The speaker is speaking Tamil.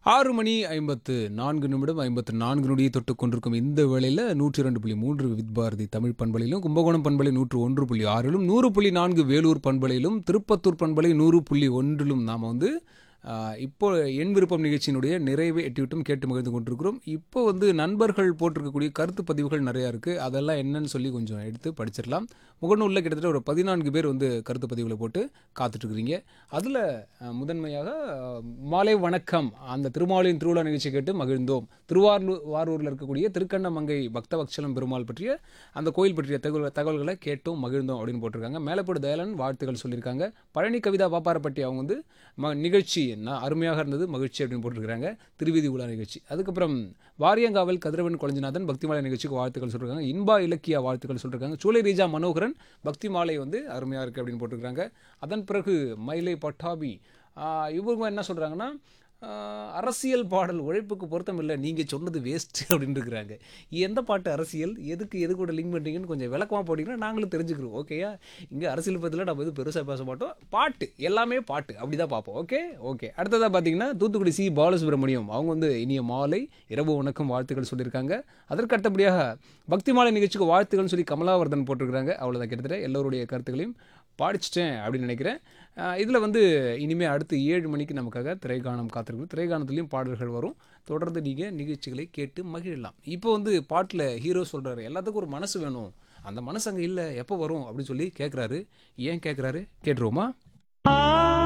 ஆறு மணி ஐம்பத்து நான்கு நிமிடம் ஐம்பத்து நான்கு நொடியை தொட்டு கொண்டிருக்கும் இந்த வேளையில் நூற்றி இரண்டு புள்ளி மூன்று வித் பாரதி தமிழ் பண்பலையிலும் கும்பகோணம் பண்பலை நூற்று ஒன்று புள்ளி ஆறிலும் நூறு புள்ளி நான்கு வேலூர் பண்பலையிலும் திருப்பத்தூர் பண்பலை நூறு புள்ளி ஒன்றிலும் நாம் வந்து ஆ, இப்போ என் விருப்பம் நிகழ்ச்சியினுடைய நிறைவை எட்டிவிட்டும் கேட்டு மகிழ்ந்து கொண்டிருக்கிறோம் இப்போ வந்து நண்பர்கள் போட்டிருக்கக்கூடிய கருத்து பதிவுகள் நிறையா இருக்குது அதெல்லாம் என்னன்னு சொல்லி கொஞ்சம் எடுத்து படிச்சிடலாம் முகநூலில் கிட்டத்தட்ட ஒரு பதினான்கு பேர் வந்து கருத்து பதிவுகளை போட்டு காத்துட்ருக்குறீங்க அதில் முதன்மையாக அஹ், மாலை வணக்கம் அந்த திருமாலின் திருவிழா நிகழ்ச்சி கேட்டு மகிழ்ந்தோம் திருவாரூர் வாரூரில் இருக்கக்கூடிய திருக்கண்ணமங்கை பக்தவத்சலம் பெருமாள் பற்றிய அந்த கோயில் பற்றிய தகவல் தகவல்களை கேட்டோம் மகிழ்ந்தோம் அப்படின்னு போட்டிருக்காங்க மேலப்போடு தயாளன் வாழ்த்துக்கள் சொல்லியிருக்காங்க பழனி கவிதா பாப்பாரப்பட்டி அவங்க வந்து ம நிகழ்ச்சி ந- அருமையாக இருந்தது மகிழ்ச்சி அப்படின்னு போட்டிருக்காங்க திருவீதி உலா நிகழ்ச்சி அதுக்கப்புறம் வாரியங்காவல் கதிரவன் குழஞ்சிநாதன் பக்திமாலை நிகழ்ச்சிக்கு வாழ்த்துக்கள் சொல்லியிருக்காங்க இன்பா இலக்கிய வாழ்த்துக்கள் சொல்லியிருக்காங்க சூளை ரீஜா மனோகரன் பக்தி மாலை வந்து அருமையாக இருக்குது அப்படின்னு போட்டிருக்காங்க அதன் பிறகு மயிலை பட்டாபி ஆஹ் இவங்க என்ன சொல்கிறாங்கன்னா அரசியல் பாடல் உழைப்புக்கு பொருத்தம் இல்லை நீங்கள் சொன்னது வேஸ்ட் அப்படின்னு இருக்கிறாங்க எந்த பாட்டு அரசியல் எதுக்கு எது கூட லிங்க் பண்ணுறீங்கன்னு கொஞ்சம் விளக்கமாக போட்டிங்கன்னா நாங்களும் தெரிஞ்சுக்கிறோம் ஓகேயா இங்கே அரசியல் பற்றியில் நம்ம எதுவும் பெருசாக பேச மாட்டோம் பாட்டு எல்லாமே பாட்டு அப்படி தான் பார்ப்போம் ஓகே ஓகே அடுத்ததாக பார்த்தீங்கன்னா தூத்துக்குடி சி பாலசுப்ரமணியம் அவங்க வந்து இனிய மாலை இரவு வணக்கம் வாழ்த்துக்கள் சொல்லியிருக்காங்க அதற்கு அடுத்தபடியாக பக்தி மாலை நிகழ்ச்சிக்கு வாழ்த்துக்கள்னு சொல்லி கமலாவர்தன் போட்டிருக்கிறாங்க அவ்வளோதான் கிட்டத்தட்ட எல்லோருடைய கருத்துக்களையும் பாடிச்சிட்டேன் அப்படின்னு நினைக்கிறேன் இதில் வந்து இனிமேல் அடுத்து ஏழு மணிக்கு நமக்காக திரைகானம் காத்திருக்கு திரைகானத்துலேயும் பாடல்கள் வரும் தொடர்ந்து நீங்கள் நிகழ்ச்சிகளை கேட்டு மகிழலாம் இப்போ வந்து பாட்டில் ஹீரோ சொல்கிறாரு எல்லாத்துக்கும் ஒரு மனசு வேணும் அந்த மனசு அங்கே இல்லை எப்போ வரும் அப்படின்னு சொல்லி கேட்குறாரு ஏன் கேட்குறாரு கேட்டுருவோமா